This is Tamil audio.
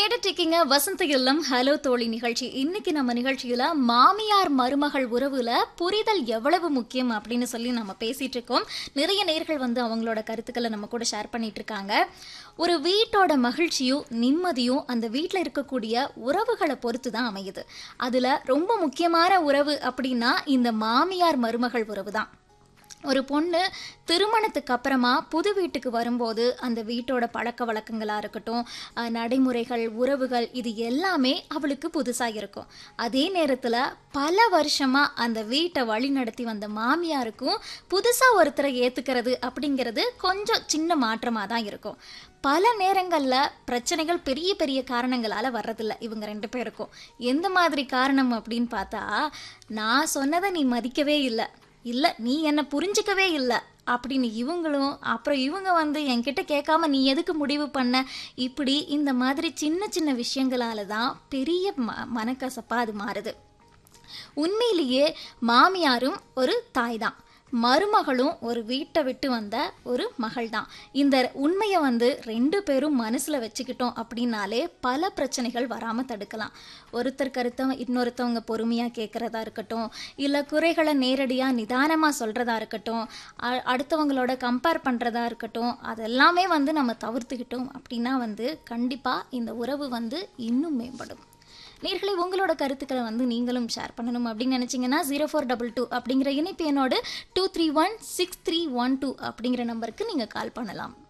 கேட்டுட்டு இருக்கீங்க வசந்த இல்லம் ஹலோ தோழி நிகழ்ச்சி இன்னைக்கு நம்ம நிகழ்ச்சியில மாமியார் மருமகள் உறவுல புரிதல் எவ்வளவு முக்கியம் அப்படின்னு சொல்லி நம்ம பேசிட்டு இருக்கோம் நிறைய நேர்கள் வந்து அவங்களோட கருத்துக்களை நம்ம கூட ஷேர் பண்ணிட்டு இருக்காங்க ஒரு வீட்டோட மகிழ்ச்சியும் நிம்மதியும் அந்த வீட்டில் இருக்கக்கூடிய உறவுகளை பொறுத்து தான் அமையுது அதுல ரொம்ப முக்கியமான உறவு அப்படின்னா இந்த மாமியார் மருமகள் உறவு தான் ஒரு பொண்ணு திருமணத்துக்கு அப்புறமா புது வீட்டுக்கு வரும்போது அந்த வீட்டோட பழக்க வழக்கங்களாக இருக்கட்டும் அஹ், நடைமுறைகள் உறவுகள் இது எல்லாமே அவளுக்கு புதுசாக இருக்கும் அதே நேரத்தில் பல வருஷமாக அந்த வீட்டை வழி நடத்தி வந்த மாமியாருக்கும் புதுசாக ஒருத்தரை ஏற்றுக்கிறது அப்படிங்கிறது கொஞ்சம் சின்ன மாற்றமாக தான் இருக்கும் பல நேரங்களில் பிரச்சனைகள் பெரிய பெரிய காரணங்களால் வர்றதில்ல இவங்க ரெண்டு பேருக்கும் எந்த மாதிரி காரணம் அப்படின்னு பார்த்தா நான் சொன்னதை நீ மதிக்கவே இல்லை இல்லை நீ என்னை புரிஞ்சிக்கவே இல்லை அப்படின்னு இவங்களும் அப்புறம் இவங்க வந்து என்கிட்ட கேட்காம நீ எதுக்கு முடிவு பண்ண இப்படி இந்த மாதிரி சின்ன சின்ன விஷயங்களால தான் பெரிய ம மனக்கசப்பாக அது மாறுது உண்மையிலேயே மாமியாரும் ஒரு தாய் தான் மருமகளும் ஒரு வீட்டை விட்டு வந்த ஒரு மகள் தான் இந்த உண்மையை வந்து ரெண்டு பேரும் மனசில் வச்சுக்கிட்டோம் அப்படின்னாலே பல பிரச்சனைகள் வராமல் தடுக்கலாம் ஒருத்தர் கருத்தை இன்னொருத்தவங்க பொறுமையாக கேட்குறதா இருக்கட்டும் இல்லை குறைகளை நேரடியாக நிதானமாக சொல்கிறதா இருக்கட்டும் அ- அடுத்தவங்களோட கம்பேர் பண்ணுறதா இருக்கட்டும் அதெல்லாமே வந்து நம்ம தவிர்த்துக்கிட்டோம் அப்படின்னா வந்து கண்டிப்பாக இந்த உறவு வந்து இன்னும் மேம்படும் நேர்களை உங்களோட கருத்துக்களை வந்து நீங்களும் ஷேர் பண்ணணும் அப்படின்னு நினச்சிங்கன்னா ஜீரோ ஃபோர் டபுள் டூ அப்படிங்கிற இணைப்பு எண்ணோடு two three one six three one two அப்படிங்கிற நம்பருக்கு நீங்கள் கால் பண்ணலாம்